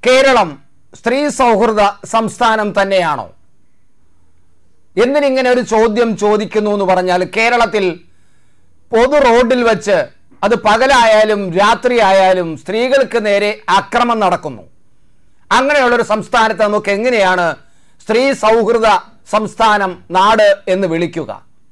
കേരളം സ്ത്രീ സൗഹൃദ സംസ്ഥാനം തന്നെയാണോ എന്തിനിങ്ങനെ ഒരു ചോദ്യം ചോദിക്കുന്നു എന്ന് പറഞ്ഞാൽ കേരളത്തിൽ പൊതു റോഡിൽ വെച്ച് അത് പകലായാലും രാത്രിയായാലും സ്ത്രീകൾക്ക് നേരെ അക്രമം നടക്കുന്നു അങ്ങനെയുള്ളൊരു സംസ്ഥാനത്ത് നമുക്ക് എങ്ങനെയാണ് സ്ത്രീ സൗഹൃദ സംസ്ഥാനം നാട് എന്ന് വിളിക്കുക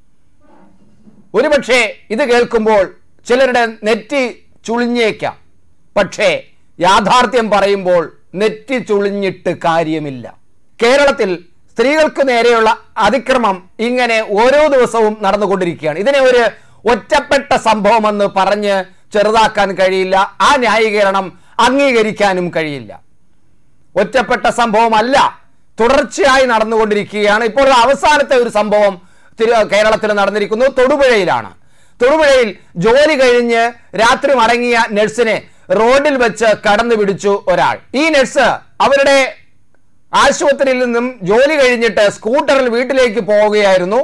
ഒരുപക്ഷെ ഇത് കേൾക്കുമ്പോൾ ചിലരുടെ നെറ്റി ചുളിഞ്ഞേക്കാം പക്ഷേ യാഥാർത്ഥ്യം പറയുമ്പോൾ നെറ്റി ചുളിഞ്ഞിട്ട് കാര്യമില്ല കേരളത്തിൽ സ്ത്രീകൾക്ക് നേരെയുള്ള അതിക്രമം ഇങ്ങനെ ഓരോ ദിവസവും നടന്നുകൊണ്ടിരിക്കുകയാണ് ഇതിനെ ഒരു ഒറ്റപ്പെട്ട സംഭവമെന്ന് പറഞ്ഞ് ചെറുതാക്കാൻ കഴിയില്ല ആ ന്യായീകരണം അംഗീകരിക്കാനും കഴിയില്ല ഒറ്റപ്പെട്ട സംഭവമല്ല തുടർച്ചയായി നടന്നുകൊണ്ടിരിക്കുകയാണ് ഇപ്പോൾ അവസാനത്തെ ഒരു സംഭവം തിരു- കേരളത്തിൽ നടന്നിരിക്കുന്നു തൊടുപുഴയിലാണ് തൊടുപുഴയിൽ ജോലി കഴിഞ്ഞ് രാത്രി മടങ്ങിയ നഴ്സിനെ റോഡിൽ വെച്ച് കടന്നു പിടിച്ചു ഒരാൾ ഈ നഴ്സ് അവരുടെ ആശുപത്രിയിൽ നിന്നും ജോലി കഴിഞ്ഞിട്ട് സ്കൂട്ടറിൽ വീട്ടിലേക്ക് പോവുകയായിരുന്നു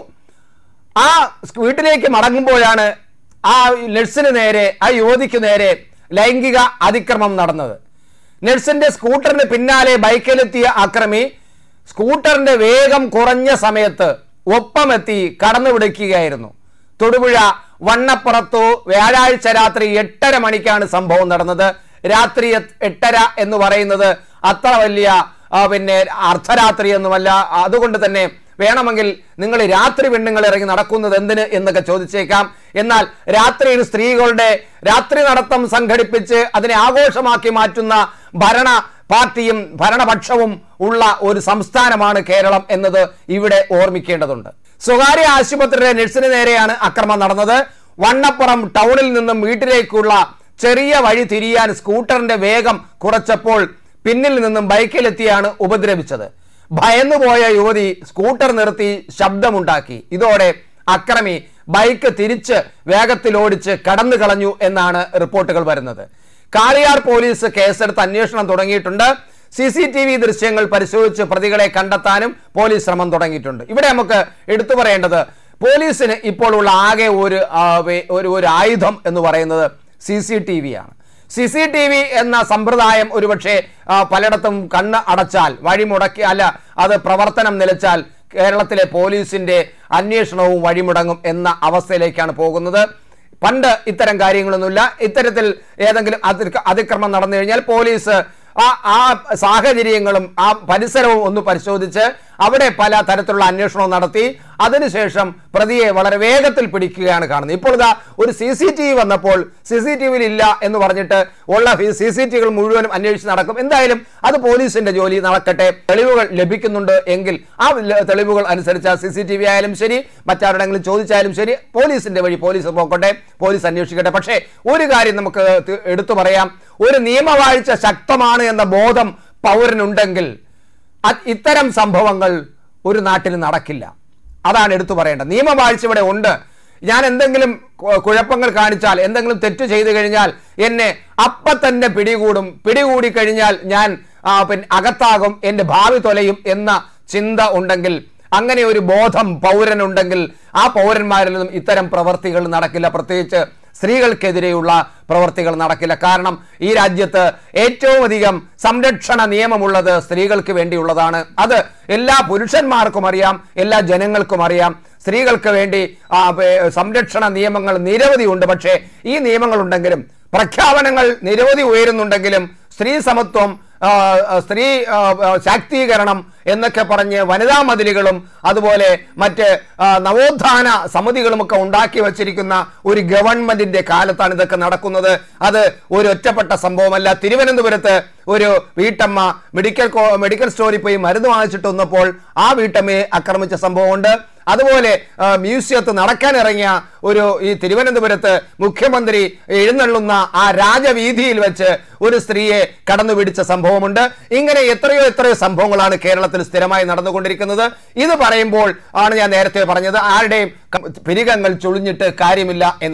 ആ വീട്ടിലേക്ക് മടങ്ങുമ്പോഴാണ് ആ നഴ്സിന് നേരെ ആ യുവതിക്ക് നേരെ ലൈംഗിക അതിക്രമം നടന്നത് നഴ്സിന്റെ സ്കൂട്ടറിന് പിന്നാലെ ബൈക്കിലെത്തിയ അക്രമി സ്കൂട്ടറിന്റെ വേഗം കുറഞ്ഞ സമയത്ത് ഒപ്പമെത്തി കടന്നു പിടിക്കുകയായിരുന്നു തൊടുപുഴ വണ്ണപ്പുറത്തു വ്യാഴാഴ്ച രാത്രി എട്ടര മണിക്കാണ് സംഭവം നടന്നത് രാത്രി എട്ട് എട്ടര എന്ന് പറയുന്നത് അത്ര വലിയ ആ, പിന്നെ അർദ്ധരാത്രി എന്നുമല്ല അതുകൊണ്ട് തന്നെ വേണമെങ്കിൽ നിങ്ങൾ രാത്രി പെണ്ണുങ്ങൾ ഇറങ്ങി നടക്കുന്നത് എന്തിന് എന്നൊക്കെ ചോദിച്ചേക്കാം എന്നാൽ രാത്രിയിൽ സ്ത്രീകളുടെ രാത്രി നടത്തം സംഘടിപ്പിച്ച് അതിനെ ആഘോഷമാക്കി മാറ്റുന്ന ഭരണ പാർട്ടിയും ഭരണപക്ഷവും ഉള്ള ഒരു സംസ്ഥാനമാണ് കേരളം എന്നത് ഇവിടെ ഓർമ്മിക്കേണ്ടതുണ്ട് സ്വകാര്യ ആശുപത്രിയിലെ നഴ്സിന് നേരെയാണ് അക്രമം നടന്നത് വണ്ണപ്പുറം ടൗണിൽ നിന്നും വീട്ടിലേക്കുള്ള ചെറിയ വഴി തിരിയാൻ സ്കൂട്ടറിന്റെ വേഗം കുറച്ചപ്പോൾ പിന്നിൽ നിന്നും ബൈക്കിലെത്തിയാണ് ഉപദ്രവിച്ചത് ഭയന്നുപോയ യുവതി സ്കൂട്ടർ നിർത്തി ശബ്ദമുണ്ടാക്കി ഇതോടെ അക്രമി ബൈക്ക് തിരിച്ച് വേഗത്തിൽ ഓടിച്ച് കടന്നു കളഞ്ഞു എന്നാണ് റിപ്പോർട്ടുകൾ വരുന്നത് കാളിയാർ പോലീസ് കേസെടുത്ത് അന്വേഷണം തുടങ്ങിയിട്ടുണ്ട് സി സി ടി വി ദൃശ്യങ്ങൾ പരിശോധിച്ച് പ്രതികളെ കണ്ടെത്താനും പോലീസ് ശ്രമം തുടങ്ങിയിട്ടുണ്ട് ഇവിടെ നമുക്ക് എടുത്തു പറയേണ്ടത് പോലീസിന് ഇപ്പോൾ ഉള്ള ആകെ ഒരു ആ, വേ- ഒരു ഒരു ആയുധം എന്ന് പറയുന്നത് സി സി ടി വി ആണ് സി സി ടി വി എന്ന സമ്പ്രദായം ഒരുപക്ഷെ ആ, പലയിടത്തും കണ്ണ് അടച്ചാൽ വഴിമുടക്കി അല്ല അത് പ്രവർത്തനം നിലച്ചാൽ കേരളത്തിലെ പോലീസിന്റെ അന്വേഷണവും വഴിമുടങ്ങും എന്ന അവസ്ഥയിലേക്കാണ് പോകുന്നത് പണ്ട് ഇത്തരം കാര്യങ്ങളൊന്നുമില്ല ഇത്തരത്തിൽ ഏതെങ്കിലും അതിക്ര- അതിക്രമം നടന്നു കഴിഞ്ഞാൽ പോലീസ് ആ ആ സാഹചര്യങ്ങളും ആ പരിസരവും ഒന്ന് പരിശോധിച്ച് അവിടെ പല തരത്തിലുള്ള അന്വേഷണവും നടത്തി അതിനുശേഷം പ്രതിയെ വളരെ വേഗത്തിൽ പിടിക്കുകയാണ് കാണുന്നത് ഇപ്പോൾ ഇതാ ഒരു സി സി ടി വി വന്നപ്പോൾ സി സി ടി വിയിൽ ഇല്ല എന്ന് പറഞ്ഞിട്ട് ഉള്ള സി സി ടി വികൾ മുഴുവനും അന്വേഷിച്ച് നടക്കും എന്തായാലും അത് പോലീസിന്റെ ജോലി നടക്കട്ടെ തെളിവുകൾ ലഭിക്കുന്നുണ്ട് എങ്കിൽ ആ ല- തെളിവുകൾ അനുസരിച്ച് സി സി ടി വി ആയാലും ശരി മറ്റാരുടെങ്കിലും ചോദിച്ചാലും ശരി പോലീസിന്റെ വഴി പോലീസ് പോക്കട്ടെ പോലീസ് അന്വേഷിക്കട്ടെ പക്ഷേ ഒരു കാര്യം നമുക്ക് തി- എടുത്തു പറയാം ഒരു നിയമവാഴ്ച ശക്തമാണ് എന്ന ബോധം പൗരനുണ്ടെങ്കിൽ അത് ഇത്തരം സംഭവങ്ങൾ ഒരു നാട്ടിൽ നടക്കില്ല അതാണ് എടുത്തു പറയേണ്ടത് നിയമവാഴ്ച ഇവിടെ ഉണ്ട് ഞാൻ എന്തെങ്കിലും കു- കുഴപ്പങ്ങൾ കാണിച്ചാൽ എന്തെങ്കിലും തെറ്റ് ചെയ്തു കഴിഞ്ഞാൽ എന്നെ അപ്പ തന്നെ പിടികൂടും പിടികൂടി കഴിഞ്ഞാൽ ഞാൻ ആ, പിന്നെ അകത്താകും എൻ്റെ ഭാവി തൊലയും എന്ന ചിന്ത ഉണ്ടെങ്കിൽ അങ്ങനെ ഒരു ബോധം പൗരനുണ്ടെങ്കിൽ ആ പൗരന്മാരിൽ നിന്നും ഇത്തരം പ്രവർത്തികൾ നടക്കില്ല പ്രത്യേകിച്ച് സ്ത്രീകൾക്കെതിരെയുള്ള പ്രവർത്തികൾ നടക്കില്ല കാരണം ഈ രാജ്യത്ത് ഏറ്റവും അധികം സംരക്ഷണ നിയമമുള്ളത് സ്ത്രീകൾക്ക് വേണ്ടിയുള്ളതാണ് അത് എല്ലാ പുരുഷന്മാർക്കും അറിയാം എല്ലാ ജനങ്ങൾക്കും അറിയാം സ്ത്രീകൾക്ക് വേണ്ടി ആ, പേ- സംരക്ഷണ നിയമങ്ങൾ നിരവധി ഉണ്ട് പക്ഷേ ഈ നിയമങ്ങൾ ഉണ്ടെങ്കിലും പ്രഖ്യാപനങ്ങൾ നിരവധി ഉയരുന്നുണ്ടെങ്കിലും സ്ത്രീ സമത്വം ആ, ആ, സ്ത്രീ ആ, ആ, ശാക്തീകരണം എന്നൊക്കെ പറഞ്ഞ് വനിതാ മതിലുകളും അതുപോലെ മറ്റ് ആ, നവോത്ഥാന സമിതികളുമൊക്കെ ഉണ്ടാക്കി വച്ചിരിക്കുന്ന ഒരു ഗവൺമെന്റിന്റെ കാലത്താണ് ഇതൊക്കെ നടക്കുന്നത് അത് ഒരു ഒറ്റപ്പെട്ട സംഭവമല്ല തിരുവനന്തപുരത്ത് ഒരു വീട്ടമ്മ മെഡിക്കൽ കോ- മെഡിക്കൽ സ്റ്റോറിൽ പോയി മരുന്ന് വാങ്ങിച്ചിട്ട് വന്നപ്പോൾ ആ വീട്ടമ്മയെ ആക്രമിച്ച സംഭവമുണ്ട് അതുപോലെ ആ, മ്യൂസിയത്ത് നടക്കാൻ ഇറങ്ങിയ ഒരു ഈ തിരുവനന്തപുരത്ത് മുഖ്യമന്ത്രി എഴുന്നള്ളുന്ന ആ രാജവീതിയിൽ വെച്ച് ഒരു സ്ത്രീയെ കടന്നു പിടിച്ച സംഭവമുണ്ട് ഇങ്ങനെ എത്രയോ എത്രയോ സംഭവങ്ങളാണ് കേരളത്തിൽ സ്ഥിരമായി നടന്നുകൊണ്ടിരിക്കുന്നത് ഇത് പറയുമ്പോൾ ആണ് ഞാൻ നേരത്തെ പറഞ്ഞത് ആരുടെയും ക- പിരികങ്ങൾ ചുളിഞ്ഞിട്ട് കാര്യമില്ല എന്നത്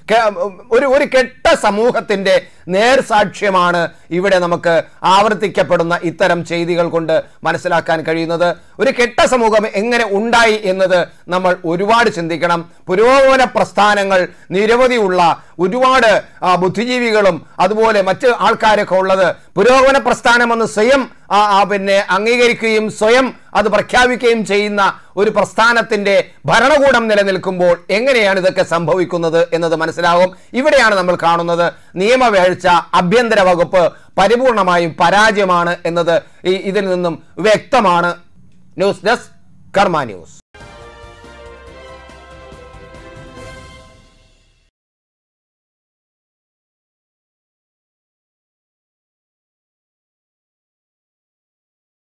കെ- ഒരു ഒരു കെട്ട സമൂഹത്തിന്റെ നേർസാക്ഷ്യമാണ് ഇവിടെ നമുക്ക് ആവർത്തിക്കപ്പെടുന്ന ഇത്തരം ചെയ്തികൾ കൊണ്ട് മനസ്സിലാക്കാൻ കഴിയുന്നത് ഒരു കെട്ട സമൂഹം എങ്ങനെ ഉണ്ടായി എന്നത് നമ്മൾ ഒരുപാട് ചിന്തിക്കണം പുരോഗമന പ്രസ്ഥാനങ്ങൾ നിരവധിയുള്ള ഒരുപാട് ആ, ബുദ്ധിജീവികളും അതുപോലെ മറ്റ് ആൾക്കാരൊക്കെ ഉള്ളത് പുരോഗമന പ്രസ്ഥാനമെന്ന് സ്വയം ആ, ആ, പിന്നെ അംഗീകരിക്കുകയും സ്വയം അത് പ്രഖ്യാപിക്കുകയും ചെയ്യുന്ന ഒരു പ്രസ്ഥാനത്തിന്റെ ഭരണകൂടം നിലനിൽക്കുമ്പോൾ എങ്ങനെയാണ് ഇതൊക്കെ സംഭവിക്കുന്നത് എന്നത് മനസ്സിലാകും ഇവിടെയാണ് നമ്മൾ കാണുന്നത് നിയമവേഴ്ച ആഭ്യന്തര വകുപ്പ് പരിപൂർണമായും പരാജയമാണ് എന്നത് ഈ ഇതിൽ നിന്നും വ്യക്തമാണ് ന്യൂസ് ഡെസ്ക് കർമ്മ ന്യൂസ്